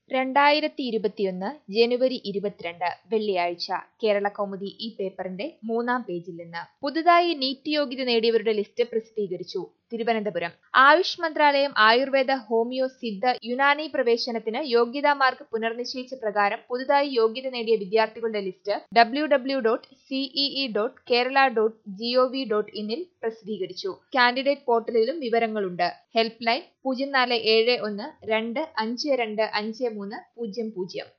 രണ്ടായിരത്തി ഇരുപത്തിയൊന്ന് ജനുവരി ഇരുപത്തിരണ്ട് വെള്ളിയാഴ്ച കേരള കൗമുദി ഈ പേപ്പറിന്റെ മൂന്നാം പേജിൽ നിന്ന് പുതുതായി നീറ്റ് യോഗ്യത നേടിയവരുടെ ലിസ്റ്റ് പ്രസിദ്ധീകരിച്ചു തിരുവനന്തപുരം ആയുഷ് മന്ത്രാലയം ആയുർവേദ ഹോമിയോ സിദ്ധ യുനാനി പ്രവേശനത്തിന് യോഗ്യതാ മാർക്ക് പുനർനിശ്ചയിച്ച പ്രകാരം പുതുതായി യോഗ്യത നേടിയ വിദ്യാർത്ഥികളുടെ list W W dot CEE dot Kerala dot GOV dot ഇന്നിൽ പ്രസിദ്ധീകരിച്ചു കാൻഡിഡേറ്റ് പോർട്ടലിലും വിവരങ്ങളുണ്ട് ഹെൽപ്പ് ലൈൻ പൂജ്യം നാല് ഏഴ് ഒന്ന് രണ്ട് അഞ്ച് രണ്ട് അഞ്ച് മൂന്ന് പൂജ്യം പൂജ്യം